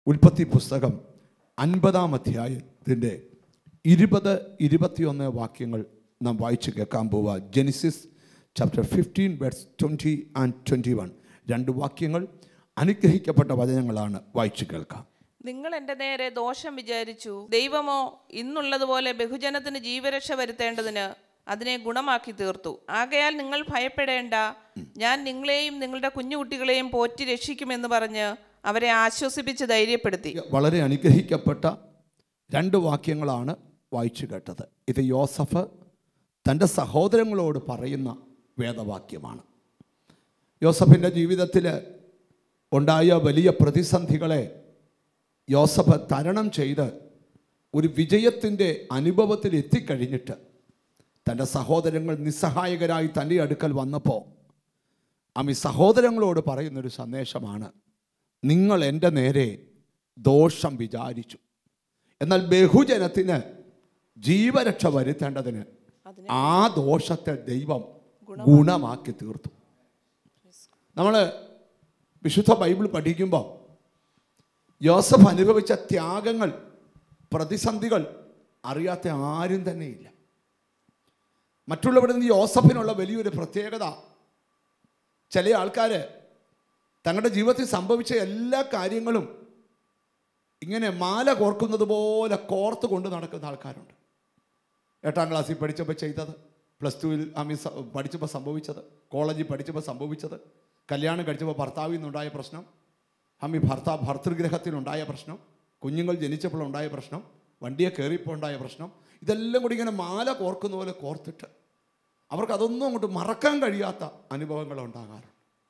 ഉൽപ്പത്തി പുസ്തകം അൻപതാം അധ്യായത്തിൻ്റെ ഇരുപത് ഇരുപത്തിയൊന്ന് വാക്യങ്ങൾ നാം വായിച്ച് കേൾക്കാൻ പോവുക Genesis chapter fifteen words twenty and twenty one രണ്ട് വാക്യങ്ങൾ അനുഗ്രഹിക്കപ്പെട്ട വചനങ്ങളാണ് വായിച്ച് കേൾക്കാം നിങ്ങൾ എൻ്റെ നേരെ ദോഷം വിചാരിച്ചു ദൈവമോ ഇന്നുള്ളതുപോലെ ബഹുജനത്തിന് ജീവരക്ഷ വരുത്തേണ്ടതിന് അതിനെ ഗുണമാക്കി തീർത്തു ആകയാൽ നിങ്ങൾ ഭയപ്പെടേണ്ട ഞാൻ നിങ്ങളെയും നിങ്ങളുടെ കുഞ്ഞുകുട്ടികളെയും പോറ്റി രക്ഷിക്കുമെന്ന് പറഞ്ഞ് അവരെ ആശ്വസിപ്പിച്ച് ധൈര്യപ്പെടുത്തി വളരെ അനുഗ്രഹിക്കപ്പെട്ട രണ്ട് വാക്യങ്ങളാണ് വായിച്ചു കേട്ടത് ഇത് യോസഫ് തൻ്റെ സഹോദരങ്ങളോട് പറയുന്ന വേദവാക്യമാണ് യോസഫിൻ്റെ ജീവിതത്തിൽ ഉണ്ടായ വലിയ പ്രതിസന്ധികളെ യോസഫ് തരണം ചെയ്ത് ഒരു വിജയത്തിൻ്റെ അനുഭവത്തിൽ എത്തിക്കഴിഞ്ഞിട്ട് തൻ്റെ സഹോദരങ്ങൾ നിസ്സഹായകരായി തൻ്റെ അടുക്കൽ വന്നപ്പോൾ അമ്മി സഹോദരങ്ങളോട് പറയുന്നൊരു സന്ദേശമാണ് നിങ്ങൾ എൻ്റെ നേരെ ദോഷം വിചാരിച്ചു എന്നാൽ ബഹുജനത്തിന് ജീവരക്ഷ വരുത്തേണ്ടതിന് ആ ദോഷത്തെ ദൈവം ഗുണമാക്കി തീർത്തു നമ്മൾ വിശുദ്ധ ബൈബിൾ പഠിക്കുമ്പോൾ യോസഫ് അനുഭവിച്ച ത്യാഗങ്ങൾ പ്രതിസന്ധികൾ അറിയാത്ത ആരും തന്നെയില്ല മറ്റുള്ളവരിൽ നിന്ന് യോസഫിനുള്ള വലിയൊരു പ്രത്യേകത ചില ആൾക്കാർ തങ്ങളുടെ ജീവിതത്തിൽ സംഭവിച്ച എല്ലാ കാര്യങ്ങളും ഇങ്ങനെ മാല കോർക്കുന്നത് പോലെ കോർത്ത് കൊണ്ട് നടക്കുന്ന ആൾക്കാരുണ്ട് എട്ടാം ക്ലാസ്സിൽ പഠിച്ചപ്പോൾ ചെയ്തത് പ്ലസ് ടുവിൽ അമ്മി സ- പഠിച്ചപ്പോൾ സംഭവിച്ചത് കോളേജിൽ പഠിച്ചപ്പോൾ സംഭവിച്ചത് കല്യാണം കഴിച്ചപ്പോൾ ഭർത്താവിൽ നിന്നുണ്ടായ പ്രശ്നം അമ്മി ഭർത്താവ് ഭർതൃഗ്രഹത്തിലുണ്ടായ പ്രശ്നം കുഞ്ഞുങ്ങൾ ജനിച്ചപ്പോൾ ഉണ്ടായ പ്രശ്നം വണ്ടിയെ കയറിയപ്പോൾ ഉണ്ടായ പ്രശ്നം ഇതെല്ലാം കൂടി ഇങ്ങനെ മാല കോർക്കുന്ന പോലെ കോർത്തിട്ട് അവർക്ക് അതൊന്നും അങ്ങോട്ട് മറക്കാൻ കഴിയാത്ത അനുഭവങ്ങൾ ഉണ്ടാകാറുണ്ട്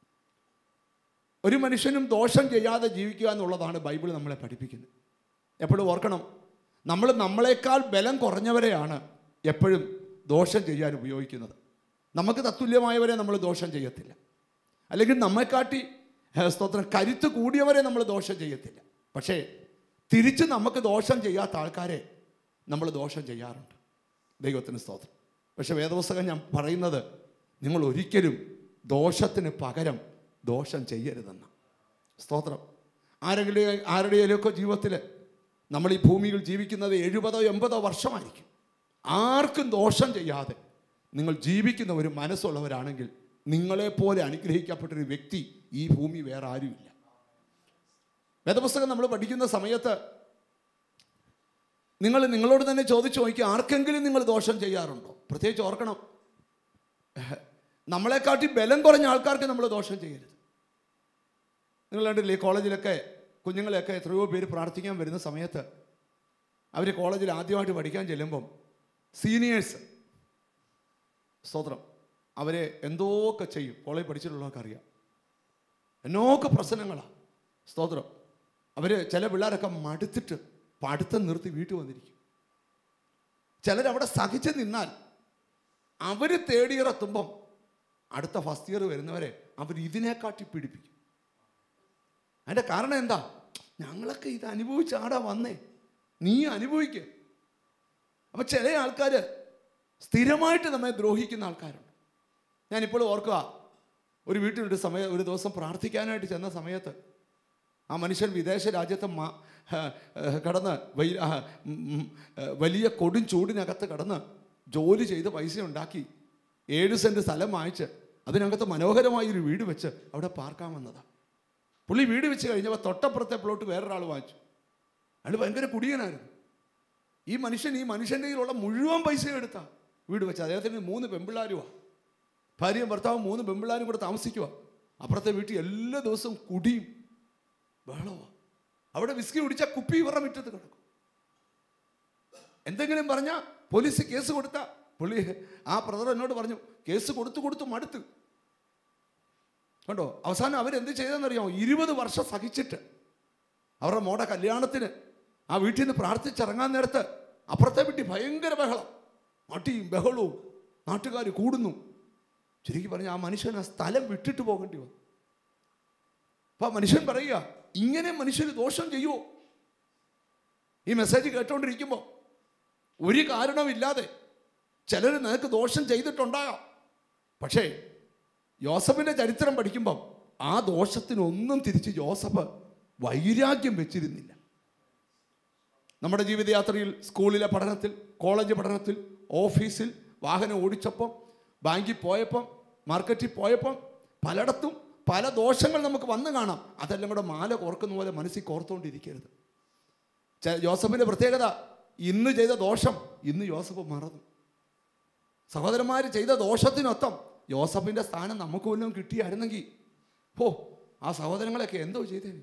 ഒരു മനുഷ്യനും ദോഷം ചെയ്യാതെ ജീവിക്കുക എന്നുള്ളതാണ് ബൈബിൾ നമ്മളെ പഠിപ്പിക്കുന്നത് എപ്പോഴും ഓർക്കണം നമ്മൾ നമ്മളെക്കാൾ ബലം കുറഞ്ഞവരെയാണ് എപ്പോഴും ദോഷം ചെയ്യാൻ ഉപയോഗിക്കുന്നത് നമുക്ക് തത്തുല്യമായവരെ നമ്മൾ ദോഷം ചെയ്യത്തില്ല അല്ലെങ്കിൽ നമ്മെക്കാട്ടി ഏ, സ്തോത്രം കരുത്ത് കൂടിയവരെ നമ്മൾ ദോഷം ചെയ്യത്തില്ല പക്ഷേ തിരിച്ച് നമുക്ക് ദോഷം ചെയ്യാത്ത ആൾക്കാരെ നമ്മൾ ദോഷം ചെയ്യാറുണ്ട് ദൈവത്തിന് സ്തോത്രം പക്ഷേ വേദപുസ്തകം ഞാൻ പറയുന്നത് നിങ്ങൾ ഒരിക്കലും ദോഷത്തിന് പകരം ദോഷം ചെയ്യരുതെന്ന് സ്തോത്രം ആരെങ്കിലും ആരുടെയൊക്കെ ജീവിതത്തിൽ നമ്മൾ ഈ ഭൂമിയിൽ ജീവിക്കുന്നത് എഴുപതോ എൺപതോ വർഷമായിരിക്കും ആർക്കും ദോഷം ചെയ്യാതെ നിങ്ങൾ ജീവിക്കുന്ന ഒരു മനസ്സുള്ളവരാണെങ്കിൽ നിങ്ങളെപ്പോലെ അനുഗ്രഹിക്കപ്പെട്ടൊരു വ്യക്തി ഈ ഭൂമി വേറെ ആരുമില്ല വേദപുസ്തകം നമ്മൾ പഠിക്കുന്ന സമയത്ത് നിങ്ങൾ നിങ്ങളോട് തന്നെ ചോദിച്ചു നോക്കി ആർക്കെങ്കിലും നിങ്ങൾ ദോഷം ചെയ്യാറുണ്ടോ പ്രത്യേകിച്ച് ഓർക്കണം നമ്മളെക്കാട്ടി ബലം കുറഞ്ഞ ആൾക്കാർക്ക് നമ്മൾ ദോഷം ചെയ്യരുത് നിങ്ങൾ കണ്ടില്ലേ ഈ കോളേജിലൊക്കെ കുഞ്ഞുങ്ങളെയൊക്കെ എത്രയോ പേര് പ്രാർത്ഥിക്കാൻ വരുന്ന സമയത്ത് അവർ കോളേജിൽ ആദ്യമായിട്ട് പഠിക്കാൻ ചെല്ലുമ്പം സീനിയേഴ്സ് സ്തോത്രം അവരെ എന്തോക്കെ ചെയ്യും കോളേജ് പഠിച്ചിട്ടുള്ളവർക്ക് അറിയാം എന്നോക്കെ പ്രശ്നങ്ങളാണ് സ്തോത്രം അവർ ചില പിള്ളേരൊക്കെ മടുത്തിട്ട് പഠിത്തം നിർത്തി വീട്ടിൽ വന്നിരിക്കും ചിലരവിടെ സഹിച്ച് നിന്നാൽ അവർ തേർഡ് ഇയർ എത്തുമ്പം അടുത്ത ഫസ്റ്റ് ഇയർ വരുന്നവരെ അവർ ഇതിനെക്കാട്ടി പിടിപ്പിക്കും അതിൻ്റെ കാരണം എന്താ ഞങ്ങളൊക്കെ ഇത് അനുഭവിച്ച് ആടാ വന്നേ നീ അനുഭവിക്കുക അപ്പം ചില ആൾക്കാർ സ്ഥിരമായിട്ട് നമ്മെ ദ്രോഹിക്കുന്ന ആൾക്കാരുണ്ട് ഞാനിപ്പോൾ ഓർക്കുക ഒരു വീട്ടിലൊരു സമയം ഒരു ദിവസം പ്രാർത്ഥിക്കാനായിട്ട് ചെന്ന സമയത്ത് ആ മനുഷ്യൻ വിദേശ രാജ്യത്ത് മ- ഹ, ഹ, കടന്ന് വൈ- ആ, ഉം, ഉം, ഏ, വലിയ കൊടും ചൂടിനകത്ത് കടന്ന് ജോലി ചെയ്ത് പൈസ ഉണ്ടാക്കി ഏഴ് സെൻറ്റ് സ്ഥലം വാങ്ങിച്ച് അതിനകത്ത് മനോഹരമായ ഒരു വീട് വെച്ച് അവിടെ പാർക്കാൻ വന്നതാണ് പുള്ളി വീട് വെച്ച് കഴിഞ്ഞപ്പോൾ തൊട്ടപ്പുറത്തെ പ്ലോട്ട് വേറൊരാൾ വാങ്ങിച്ചു അയാൾ ഭയങ്കര കുടിയനായിരുന്നു ഈ മനുഷ്യൻ ഈ മനുഷ്യൻ്റെ കയ്യിലുള്ള മുഴുവൻ പൈസയും എടുത്താ വീട് വെച്ച് അദ്ദേഹത്തിന് മൂന്ന് പെമ്പിള്ളാരുമാണ് ഭാര്യയും ഭർത്താവും മൂന്ന് പെമ്പിള്ളാരും കൂടെ താമസിക്കുക അപ്പുറത്തെ വീട്ടിൽ എല്ലാ ദിവസവും കുടിയും ബഹളമാണ് അവിടെ വിസ്കി കുടിച്ചാൽ കുപ്പി ഇവരുടെ മുറ്റത്ത് കിടക്കും എന്തെങ്കിലും പറഞ്ഞാൽ പോലീസ് കേസ് കൊടുത്ത പുള്ളി ആ ബ്രദർ എന്നോട് പറഞ്ഞു കേസ് കൊടുത്തു കൊടുത്തു മടുത്ത് കണ്ടോ അവസാനം അവരെന്ത് ചെയ്തെന്നറിയാമോ ഇരുപത് വർഷം സഹിച്ചിട്ട് അവരുടെ മോടെ കല്യാണത്തിന് ആ വീട്ടിൽ നിന്ന് പ്രാർത്ഥിച്ചിറങ്ങാൻ നേരത്ത് അപ്പുറത്തെ വീട്ടിൽ ഭയങ്കര ബഹളം മട്ടിയും ബഹളവും നാട്ടുകാർ കൂടുന്നു ശരിക്കും പറഞ്ഞാൽ ആ മനുഷ്യൻ ആ സ്ഥലം വിട്ടിട്ട് പോകേണ്ടി വന്നു അപ്പൊ ആ മനുഷ്യൻ പറയുക ഇങ്ങനെ മനുഷ്യന് ദോഷം ചെയ്യുമോ ഈ മെസ്സേജ് കേട്ടോണ്ടിരിക്കുമ്പോൾ ഒരു കാരണമില്ലാതെ ചിലർ നിനക്ക് ദോഷം ചെയ്തിട്ടുണ്ടാകാം പക്ഷേ യോസഫിൻ്റെ ചരിത്രം പഠിക്കുമ്പം ആ ദോഷത്തിനൊന്നും തിരിച്ച് ജോസഫ് വൈരാഗ്യം വെച്ചിരുന്നില്ല നമ്മുടെ ജീവിതയാത്രയിൽ സ്കൂളിലെ പഠനത്തിൽ കോളേജ് പഠനത്തിൽ ഓഫീസിൽ വാഹനം ഓടിച്ചപ്പം ബാങ്കിൽ പോയപ്പം മാർക്കറ്റിൽ പോയപ്പം പലയിടത്തും പല ദോഷങ്ങൾ നമുക്ക് വന്നു കാണാം അതെല്ലാം കൂടെ മാല കോർക്കുന്ന പോലെ മനസ്സിൽ കോർത്തുകൊണ്ടിരിക്കരുത് ചെ- യോസഫിൻ്റെ പ്രത്യേകത ഇന്ന് ചെയ്ത ദോഷം ഇന്ന് യോസഫ് മറന്നു സഹോദരന്മാർ ചെയ്ത ദോഷത്തിനൊത്തം യോസഫിൻ്റെ സ്ഥാനം നമുക്ക് വല്ലതും കിട്ടിയായിരുന്നെങ്കിൽ ഓ ആ സഹോദരങ്ങളൊക്കെ എന്തോ ചെയ്തേനെ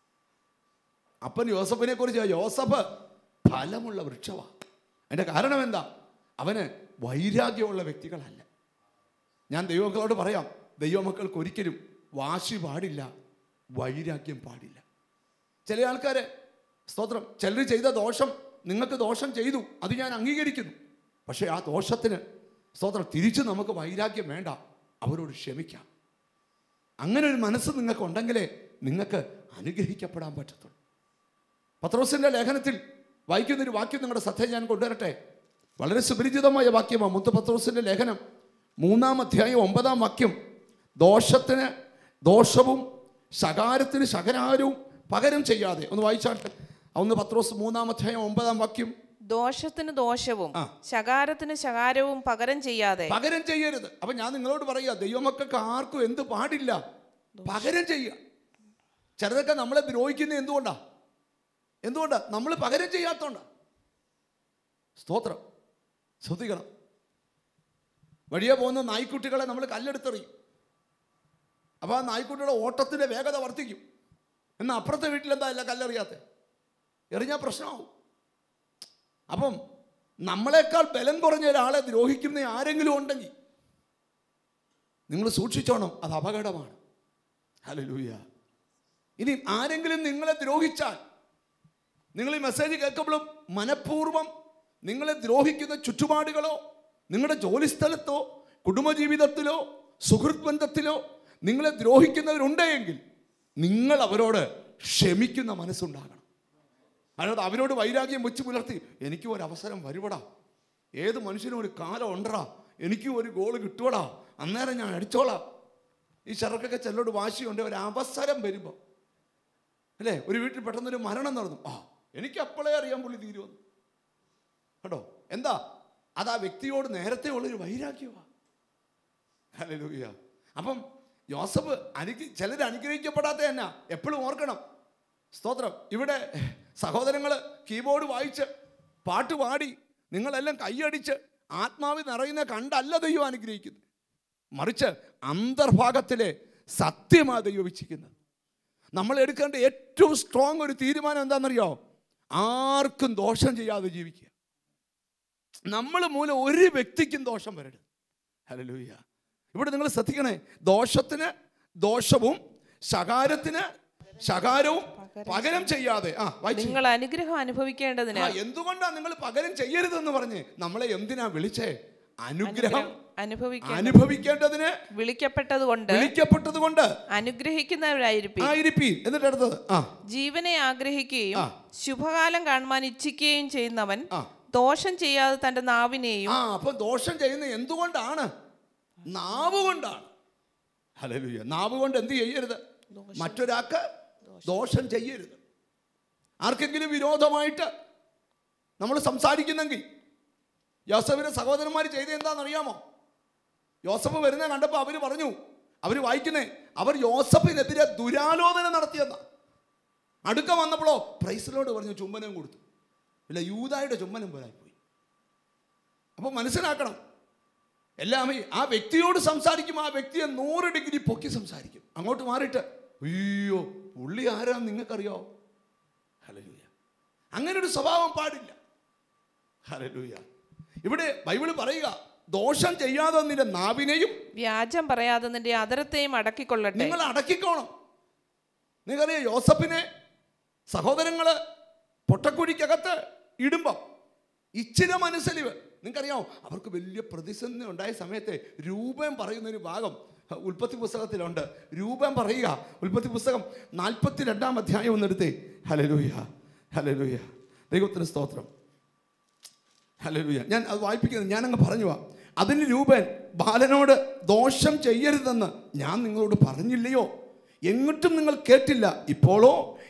അപ്പൻ യോസഫിനെ കുറിച്ച് യോസഫ് ഫലമുള്ള വൃക്ഷമാണ് അതിൻ്റെ കാരണം എന്താ അവന് വൈരാഗ്യമുള്ള വ്യക്തികളല്ല ഞാൻ ദൈവമക്കളോട് പറയാം ദൈവമക്കൾക്ക് ഒരിക്കലും വാശി പാടില്ല വൈരാഗ്യം പാടില്ല ചില ആൾക്കാർ സ്തോത്രം ചിലർ ചെയ്ത ദോഷം നിങ്ങൾക്ക് ദോഷം ചെയ്തു അത് ഞാൻ അംഗീകരിക്കുന്നു പക്ഷേ ആ ദോഷത്തിന് സ്തോത്രം തിരിച്ച് നമുക്ക് വൈരാഗ്യം വേണ്ട അവരോട് ക്ഷമിക്കാം അങ്ങനെ ഒരു മനസ്സ് നിങ്ങൾക്ക് ഉണ്ടെങ്കിലേ നിങ്ങൾക്ക് അനുഗ്രഹിക്കപ്പെടാൻ പറ്റത്തുള്ളൂ പത്രോസിന്റെ ലേഖനത്തിൽ വായിക്കുന്ന ഒരു വാക്യം നിങ്ങളുടെ ശ്രദ്ധ ഞാൻ കൊണ്ടുവരട്ടെ വളരെ സുപരിചിതമായ വാക്യമാണ് മുത്ത് പത്രോസിന്റെ ലേഖനം മൂന്നാം അധ്യായം ഒമ്പതാം വാക്യം ദോഷത്തിന് ദോഷവും ശകാരത്തിന് ശകരാരവും പകരം ചെയ്യാതെ ഒന്ന് വായിച്ചാട്ടെ ഒന്ന് പത്രോസ് മൂന്നാം അധ്യായം ഒമ്പതാം വാക്യം ദോഷത്തിന് ദോഷവും ആ. ശകാരത്തിന് ശകാരവും പകരം ചെയ്യാതെ പകരം ചെയ്യരുത് അപ്പൊ ഞാൻ നിങ്ങളോട് പറയുക ദൈവമക്കൾക്ക് ആർക്കും എന്ത് പാടില്ല പകരം ചെയ്യുക ചിലതൊക്കെ നമ്മളെ ദ്രോഹിക്കുന്നത് എന്തുകൊണ്ടാ എന്തുകൊണ്ടാ നമ്മൾ പകരം ചെയ്യാത്തോണ്ടാ സ്തോത്രം ശ്രദ്ധിക്കണം വഴിയെ പോകുന്ന നായ്ക്കുട്ടികളെ നമ്മൾ കല്ലെടുത്തെറിയും അപ്പോൾ ആ നായ്ക്കുട്ടിയുടെ ഓട്ടത്തിൻ്റെ വേഗത വർദ്ധിക്കും എന്നാൽ അപ്പുറത്തെ വീട്ടിലെന്താ അല്ല കല്ലെറിയാത്ത എറിഞ്ഞാൽ പ്രശ്നമാവും അപ്പം നമ്മളെക്കാൾ ബലം കുറഞ്ഞ ഒരാളെ ദ്രോഹിക്കുന്ന ആരെങ്കിലും ഉണ്ടെങ്കിൽ നിങ്ങൾ സൂക്ഷിച്ചോണം അത് അപകടമാണ് ഹല്ലേലൂയ ഇനി ആരെങ്കിലും നിങ്ങളെ ദ്രോഹിച്ചാൽ നിങ്ങൾ ഈ മെസ്സേജ് കേൾക്കുമ്പോഴും മനഃപൂർവ്വം നിങ്ങളെ ദ്രോഹിക്കുന്ന ചുറ്റുപാടുകളോ നിങ്ങളുടെ ജോലിസ്ഥലത്തോ കുടുംബജീവിതത്തിലോ സുഹൃത്ത് ബന്ധത്തിലോ നിങ്ങളെ ദ്രോഹിക്കുന്നവരുണ്ടെങ്കിൽ നിങ്ങൾ അവരോട് ക്ഷമിക്കുന്ന മനസ്സുണ്ടാകണം അല്ലാതെ അവരോട് വൈരാഗ്യം വെച്ച് പുലർത്തി എനിക്കും ഒരു അവസരം വരുവടാ ഏത് മനുഷ്യനും ഒരു കാലം ഉണ്ടടാ എനിക്കും ഒരു ഗോൾ കിട്ടുവടാ അന്നേരം ഞാൻ അടിച്ചോളാം ഈ ചെറുക്കൊക്കെ ചിലരോട് വാശിയുണ്ട് ഒരു അവസരം വരുമ്പോൾ അല്ലേ ഒരു വീട്ടിൽ പെട്ടെന്നൊരു മരണം നടന്നു ആ എനിക്ക് അപ്പോഴേ അറിയാൻ പുള്ളി തീരുമെന്ന് കേട്ടോ എന്താ അത് ആ വ്യക്തിയോട് നേരത്തെ ഉള്ളൊരു വൈരാഗ്യമാണ് ഹല്ലേലൂയ അപ്പം യോസഫ് അനുഗ്ര ചിലർ അനുഗ്രഹിക്കപ്പെടാത്ത തന്നെ എപ്പോഴും ഓർക്കണം സ്തോത്രം ഇവിടെ സഹോദരങ്ങൾ കീബോർഡ് വായിച്ച് പാട്ട് പാടി നിങ്ങളെല്ലാം കൈയടിച്ച് ആത്മാവിൽ നിറയുന്ന കണ്ടല്ല ദൈവം അനുഗ്രഹിക്കുന്നത് മറിച്ച് അന്തർഭാഗത്തിലെ സത്യമാ ദൈവം ഇച്ഛിക്കുന്നത് നമ്മൾ എടുക്കേണ്ട ഏറ്റവും സ്ട്രോങ് ഒരു തീരുമാനം എന്താണെന്നറിയോ ആർക്കും ദോഷം ചെയ്യാതെ ജീവിക്കുക നമ്മൾ മൂലം ഒരു വ്യക്തിക്കും ദോഷം വരരുത് ഹല്ലേലൂയ ഇവിടെ നിങ്ങൾ ശ്രദ്ധിക്കണേ ദോഷത്തിന് ദോഷവും ശകാരത്തിന് ശകാരവും പകരം ചെയ്യാതെ ആ വായിച്ചു നിങ്ങൾ അനുഗ്രഹം അനുഭവിക്കേണ്ടതിന് ആ എന്തുകൊണ്ടാ നിങ്ങൾ പകരം ചെയ്യരുതെന്ന് പറഞ്ഞ് നമ്മളെ എന്തിനാ വിളിച്ചേ അനുഗ്രഹം അനുഭവിക്കാൻ അനുഭവിക്കേണ്ടതിന് വിളിക്കപ്പെട്ടത് കൊണ്ട് വിളിക്കപ്പെട്ടത് കൊണ്ട് അനുഗ്രഹിക്കുന്നവരായിരിക്കും ആയിരിപ്പീൻ എന്നിട്ട് അടുത്തത് ആ ജീവനെ ആഗ്രഹിക്കുകയും ആ. ശുഭകാലം കാണുവാൻ ഇച്ഛിക്കുകയും ചെയ്യുന്നവൻ ആ. ദോഷം ചെയ്യാതെ തന്റെ നാവിനെയും ആ അപ്പൊ ദോഷം ചെയ്യുന്ന എന്തുകൊണ്ടാണ് നാവ് കൊണ്ടാണ് ഹല്ലേലൂയ നാവ് കൊണ്ട് എന്ത് ചെയ്യരുത് മറ്റൊരാൾക്ക് ദോഷം ചെയ്യരുത് ആർക്കെങ്കിലും വിരോധമായിട്ട് നമ്മൾ സംസാരിക്കുന്നെങ്കിൽ യോസഫിന്റെ സഹോദരന്മാർ ചെയ്ത് എന്താണെന്നറിയാമോ യോസഫ് വരുന്ന കണ്ടപ്പോൾ അവർ പറഞ്ഞു അവർ വായിക്കുന്നേ അവർ യോസഫിനെതിരെ ദുരാലോചന നടത്തിയെന്ന അടുക്ക വന്നപ്പോഴോ പ്രൈസിലോട് പറഞ്ഞു ചുംബനം കൊടുത്തു ഇല്ല യൂതായുടെ ചുംബനം പോലായിപ്പോയി അപ്പോൾ മനസ്സിലാക്കണം എല്ലാമേ ആ വ്യക്തിയോട് സംസാരിക്കുമ്പോൾ ആ വ്യക്തിയെ നൂറ് ഡിഗ്രി പൊക്കി സംസാരിക്കും അങ്ങോട്ട് മാറിയിട്ട് അയ്യോ പുള്ളി ആരാന്ന് നിങ്ങൾക്കറിയോ ഹലലൂയ അങ്ങനെ ഒരു സ്വഭാവം പാടില്ല ഹലലൂയ ഇവിടെ ബൈബിൾ പറയുക ദോഷം ചെയ്യാതെ നിന്റെ നാവിനെയും വ്യാജം പറയാതെ നിന്റെ അതരത്തെയും അടക്കിക്കൊള്ളട്ടെ നിങ്ങൾ അടക്കിക്കോണം നിങ്ങൾക്കറിയാം യോസഫിനെ സഹോദരങ്ങള് പൊട്ടക്കുഴിക്കകത്ത് ഇടുമ്പം ഇച്ചിരി മനസ്സലിവ് നിങ്ങൾക്കറിയാമോ അവർക്ക് വലിയ പ്രതിസന്ധി ഉണ്ടായ സമയത്ത് രൂപം പറയുന്ന ഒരു ഭാഗം ഉൽപ്പത്തി പുസ്തകത്തിലുണ്ട് രൂപം പറയുക ഉൽപ്പത്തി പുസ്തകം നാൽപ്പത്തി രണ്ടാം അധ്യായം ഒന്നെടുത്തേ ഹലലൂയ ഹലലൂയ ദൈവത്തിന് സ്തോത്രം ഹല്ലേലൂയ ഞാൻ അത് വായിപ്പിക്കുന്നത് ഞാനങ്ങ് പറഞ്ഞു വാ അതിന് രൂപൻ ബാലനോട് ദോഷം ചെയ്യരുതെന്ന് ഞാൻ നിങ്ങളോട് പറഞ്ഞില്ലയോ എങ്ങോട്ടും നിങ്ങൾ കേട്ടില്ല ഇപ്പോഴോ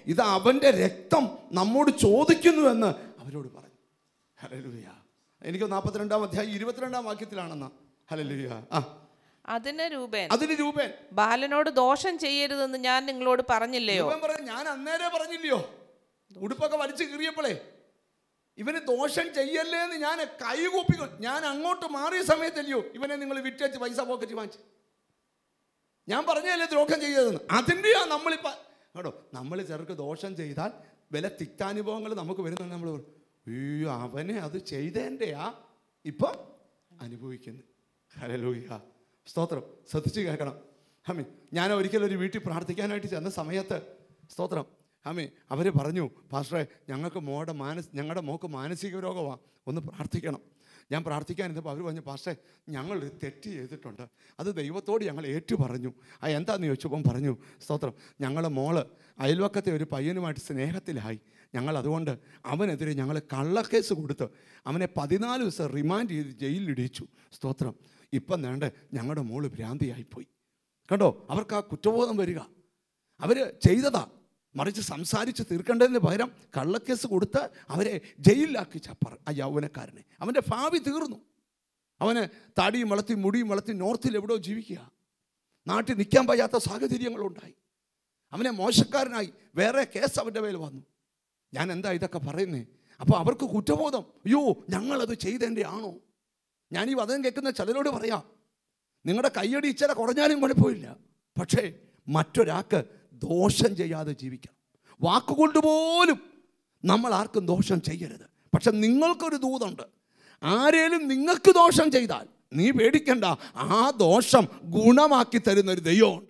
ഇത് അവൻ്റെ രക്തം നമ്മോട് ചോദിക്കുന്നുവെന്ന് അവരോട് പറഞ്ഞു ഹലലുയ എനിക്ക് നാൽപ്പത്തിരണ്ടാം അധ്യായം ഇരുപത്തിരണ്ടാം വാക്യത്തിലാണെന്നാ ഹലലുയ ആ അതിന് രൂപേൻ അതിന് രൂപൻ ബാലനോട് ദോഷം ചെയ്യരുതെന്ന് ഞാൻ നിങ്ങളോട് പറഞ്ഞില്ലയോ രൂപൻ പറഞ്ഞു ഞാൻ അന്നേരെ പറഞ്ഞില്ലയോ ഉടുപ്പൊക്കെ വലിച്ചു കീറിയപ്പോളേ ഇവന് ദോഷം ചെയ്യല്ലേ എന്ന് ഞാൻ കൈകൂപ്പി ഞാൻ അങ്ങോട്ട് മാറിയ സമയത്തല്ലയോ ഇവനെ നിങ്ങൾ വിറ്റേച്ച് പൈസ പോക്കറ്റ് വാങ്ങിച്ചു ഞാൻ പറഞ്ഞതല്ലേ ദ്രോഹം ചെയ്തതെന്ന് അതിൻ്റെയാ നമ്മളിപ്പോൾ കേട്ടോ നമ്മൾ ചെറുക്ക് ദോഷം ചെയ്താൽ വില തിക്താനുഭവങ്ങൾ നമുക്ക് വരുന്നുണ്ട് നമ്മൾ പറയും, അയ്യോ അവനെ അത് ചെയ്തതിൻ്റെയാ ഇപ്പം അനുഭവിക്കുന്നു ഹലലൂയ സ്തോത്രം ശ്രദ്ധിച്ച് കേൾക്കണം ഹമി ഞാൻ ഒരിക്കലും ഒരു വീട്ടിൽ പ്രാർത്ഥിക്കാനായിട്ട് ചെന്ന സമയത്ത് സ്തോത്രം ഹമി അവർ പറഞ്ഞു പാസ്റ്ററെ ഞങ്ങൾക്ക് മോടെ മാനസ് ഞങ്ങളുടെ മോക്ക് മാനസിക രോഗമാണ് ഒന്ന് പ്രാർത്ഥിക്കണം ഞാൻ പ്രാർത്ഥിക്കാനിരുന്നപ്പോൾ അവർ പറഞ്ഞു പാസ്റ്റേ ഞങ്ങൾ ഒരു തെറ്റ് ചെയ്തിട്ടുണ്ട് അത് ദൈവത്തോട് ഞങ്ങൾ ഏറ്റു പറഞ്ഞു ആ എന്താന്ന് ചോദിച്ചപ്പം പറഞ്ഞു സ്തോത്രം ഞങ്ങളെ മോള് അയൽവക്കത്തെ ഒരു പയ്യനുമായിട്ട് സ്നേഹത്തിലായി ഞങ്ങൾ അതുകൊണ്ട് അവനെതിരെ ഞങ്ങൾ കള്ളക്കേസ് കൊടുത്ത് അവനെ പതിനാല് ദിവസം റിമാൻഡ് ചെയ്ത് ജയിലിലിടിച്ചു സ്തോത്രം ഇപ്പം വേണ്ട ഞങ്ങളുടെ മോള് ഭ്രാന്തിയായിപ്പോയി കണ്ടോ അവർക്ക് ആ കുറ്റബോധം വരിക അവർ ചെയ്തതാ മറിച്ച് സംസാരിച്ച് തീർക്കേണ്ടതിന് പകരം കള്ളക്കേസ് കൊടുത്ത് അവരെ ജയിലിലാക്കി ചപ്പർ ആ യൗവനക്കാരനെ അവൻ്റെ ഭാവി തീർന്നു അവന് താടിയും വളർത്തി മുടിയും വളർത്തി നോർത്തിൽ എവിടെയോ ജീവിക്കുക നാട്ടിൽ നിൽക്കാൻ വയ്യാത്ത സാഹചര്യങ്ങളുണ്ടായി അവനെ മോശക്കാരനായി വേറെ കേസ് അവൻ്റെ മേൽ വന്നു ഞാൻ എന്താ ഇതൊക്കെ പറയുന്നേ അപ്പോൾ അവർക്ക് കുറ്റബോധം അയ്യോ ഞങ്ങളത് ചെയ്തതിൻ്റെ ആണോ ഞാൻ ഈ വചനം കേൾക്കുന്ന ചിലരോട് പറയാം നിങ്ങളുടെ കയ്യടി ഇച്ചിരി കുറഞ്ഞാലും കുഴപ്പമില്ല പക്ഷേ മറ്റൊരാൾക്ക് ദോഷം ചെയ്യാതെ ജീവിക്കണം വാക്കുകൊണ്ട് പോലും നമ്മൾ ആർക്കും ദോഷം ചെയ്യരുത് പക്ഷെ നിങ്ങൾക്കൊരു ദൂതുണ്ട് ആരേലും നിങ്ങൾക്ക് ദോഷം ചെയ്താൽ നീ പേടിക്കണ്ട ആ ദോഷം ഗുണമാക്കി തരുന്ന ഒരു ദൈവമുണ്ട്